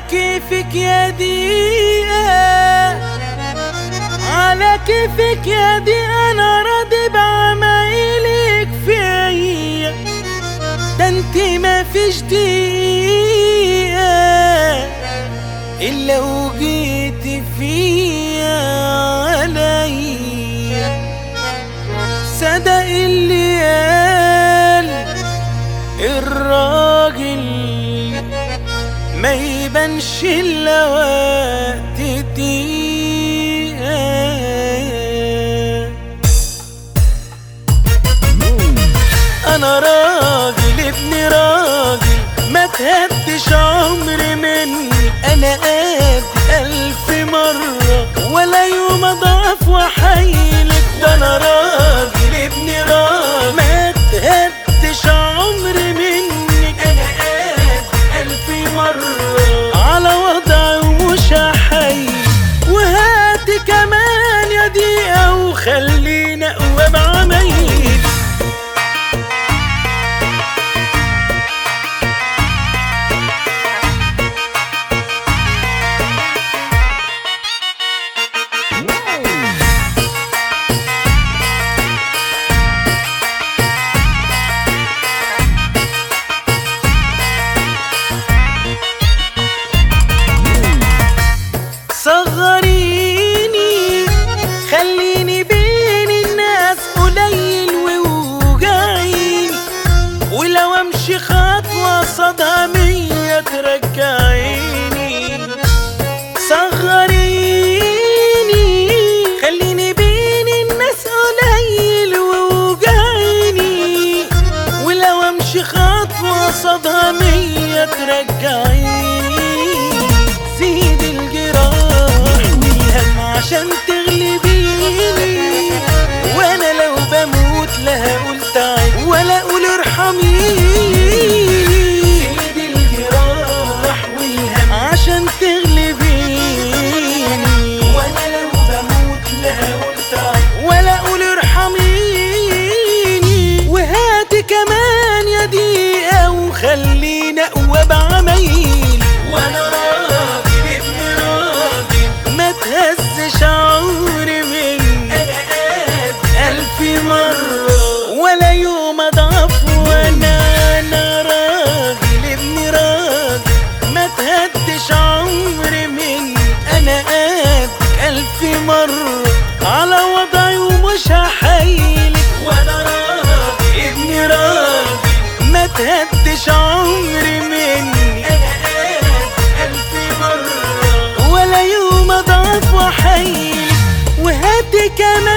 كيفك يا دقيقة على كيفك يا دي انا راضي بعمايلك فيا ده انت ما فيش دقيقة الا وجيتي فيا عليا صدق اللي قال الراجل ما يبانش الا وقت الدقيقة انا راجل ابن راجل ما تهدش عمري مني انا قد الف مرة ولا يوم اضعف واحيلك ده انا راجل ابن راجل ما تهدش عمري مني انا قد الف مرة على وضعي ومش هحيل وهاتي كمان يا دقيقة وخلينا اقوى بعمايلي صغريني خليني بين الناس قليل ووجعيني ولو امشي خطوة صدى مية ترجعيني صغريني خليني بين الناس قليل ووجعيني ولو امشي خطوة صدى مية ترجعيني زيد الجراح والهم عشان تغلبيني وانا لو بموت لا هقول تعالي ولا اقول ارحميني زيد الجراح والهم عشان تغلبيني وانا لو بموت لا هقول تعالي ولا اقول ارحميني وهاتي كمان يا دقيقة وخلينا اقوى بعمايل وانا راجل ابن راجل ما تهزش عمري من انا قد الف مرة ولا يوم اضعف وانا انا راجل ابن راجل ما تهدش عمري من انا قد الف مرة على وضعي ومش هحيلك وانا راجل ابن راجل ما تهدش عمري مني انا قد الف مرة ولا يوم اضعف واحيلك وهاتي كمان